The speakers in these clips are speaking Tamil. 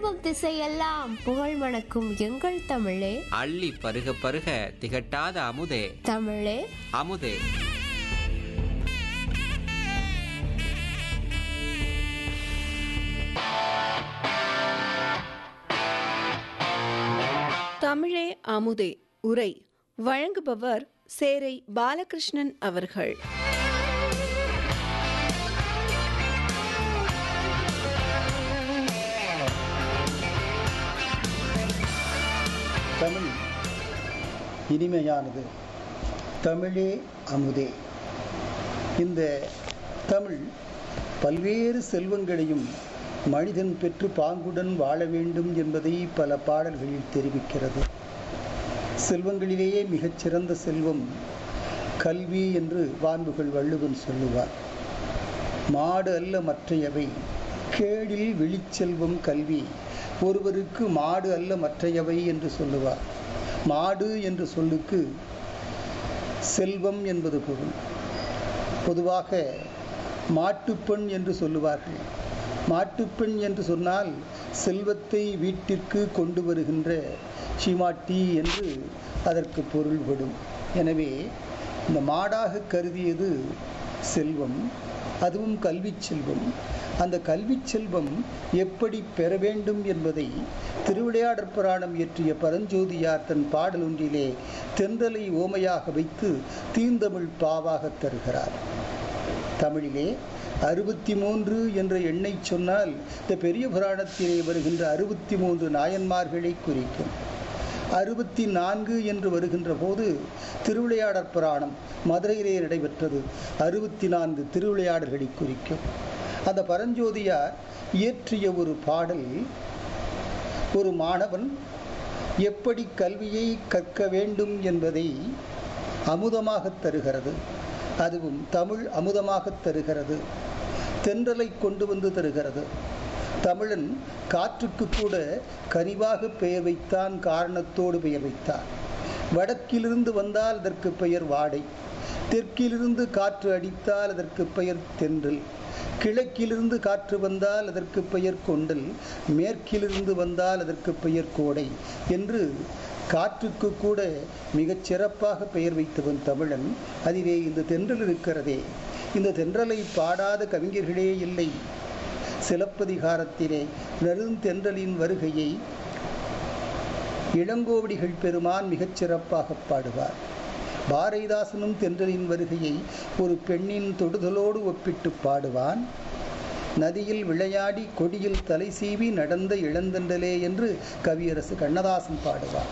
திரும்பும் திசையெல்லாம் புகழ் மணக்கும் எங்கள் தமிழே அள்ளி பருக பருக திகட்டாத அமுதே தமிழே அமுதே தமிழே அமுதே உரை வழங்குபவர் சேரை பாலகிருஷ்ணன் அவர்கள் தமிழ் இனிமையானது தமிழே அமுதே இந்த தமிழ் பல்வேறு செல்வங்களையும் மனிதன் பெற்று பாங்குடன் வாழ வேண்டும் என்பதை பல பாடல்களில் தெரிவிக்கிறது செல்வங்களிலேயே மிகச்சிறந்த செல்வம் கல்வி என்று வான்புகள் வள்ளுவன் சொல்லுவார் மாடு அல்ல மற்றையவை கேடில் விழிச்செல்வம் கல்வி ஒருவருக்கு மாடு அல்ல மற்றையவை என்று சொல்லுவார் மாடு என்று சொல்லுக்கு செல்வம் என்பது பொருள் பொதுவாக மாட்டுப்பெண் என்று சொல்லுவார்கள் மாட்டுப்பெண் என்று சொன்னால் செல்வத்தை வீட்டிற்கு கொண்டு வருகின்ற சீமாட்டி என்று அதற்கு பொருள்படும் எனவே இந்த மாடாக கருதியது செல்வம் அதுவும் கல்வி செல்வம் அந்த கல்வி செல்வம் எப்படி பெற வேண்டும் என்பதை திருவிளையாடற் புராணம் இயற்றிய பரஞ்சோதியார் தன் பாடல் ஒன்றிலே தென்றலை ஓமையாக வைத்து தீந்தமிழ் பாவாக தருகிறார் தமிழிலே அறுபத்தி மூன்று என்ற எண்ணை சொன்னால் இந்த பெரிய புராணத்திலே வருகின்ற அறுபத்தி மூன்று நாயன்மார்களை குறிக்கும் அறுபத்தி நான்கு என்று வருகின்ற போது திருவிளையாடற் புராணம் மதுரையிலே நடைபெற்றது அறுபத்தி நான்கு திருவிளையாடல்களை குறிக்கும் அந்த பரஞ்சோதியார் இயற்றிய ஒரு பாடல் ஒரு மாணவன் எப்படி கல்வியை கற்க வேண்டும் என்பதை அமுதமாக தருகிறது அதுவும் தமிழ் அமுதமாக தருகிறது தென்றலை கொண்டு வந்து தருகிறது தமிழன் காற்றுக்கு கூட கனிவாக பெயர் வைத்தான் காரணத்தோடு பெயர் வைத்தான் வடக்கிலிருந்து வந்தால் அதற்கு பெயர் வாடை தெற்கிலிருந்து காற்று அடித்தால் அதற்கு பெயர் தென்றல் கிழக்கிலிருந்து காற்று வந்தால் அதற்கு பெயர் கொண்டல் மேற்கிலிருந்து வந்தால் அதற்கு பெயர் கோடை என்று காற்றுக்கு கூட மிகச் சிறப்பாக பெயர் வைத்தவன் தமிழன் அதிலே இந்த தென்றல் இருக்கிறதே இந்த தென்றலை பாடாத கவிஞர்களே இல்லை சிலப்பதிகாரத்திலே நெருந்தென்றலின் வருகையை இளங்கோவடிகள் பெருமான் மிகச் சிறப்பாக பாடுவார் பாரதிதாசனும் தென்றலின் வருகையை ஒரு பெண்ணின் தொடுதலோடு ஒப்பிட்டு பாடுவான் நதியில் விளையாடி கொடியில் தலை சீவி நடந்த இளந்தென்றலே என்று கவியரசு கண்ணதாசன் பாடுவார்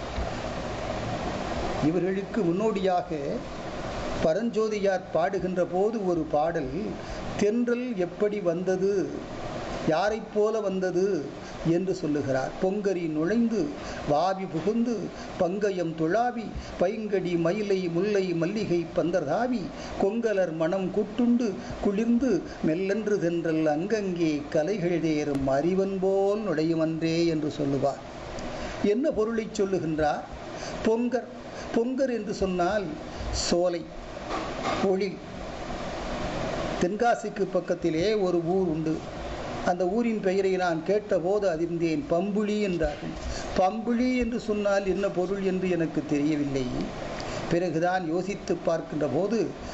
இவர்களுக்கு முன்னோடியாக பரஞ்சோதியார் பாடுகின்ற போது ஒரு பாடல் தென்றல் எப்படி வந்தது யாரைப் போல வந்தது என்று சொல்லுகிறார் பொங்கரி நுழைந்து வாவி புகுந்து பங்கயம் துழாவி பைங்கடி மயிலை முல்லை மல்லிகை பந்தர்தாவி கொங்கலர் மனம் கூட்டுண்டு குளிர்ந்து மெல்லென்று தென்றல் அங்கங்கே கலைகள் தேரும் அறிவன் போல் நுழையுமன்றே என்று சொல்லுவார் என்ன பொருளை சொல்லுகின்றார் பொங்கர் பொங்கர் என்று சொன்னால் சோலை பொழில் தென்காசிக்கு பக்கத்திலே ஒரு ஊர் உண்டு அந்த ஊரின் பெயரை நான் கேட்டபோது அதிர்ந்தேன் பம்புளி என்றார்கள் பம்புளி என்று சொன்னால் என்ன பொருள் என்று எனக்கு தெரியவில்லை பிறகுதான் யோசித்து பார்க்கின்ற போது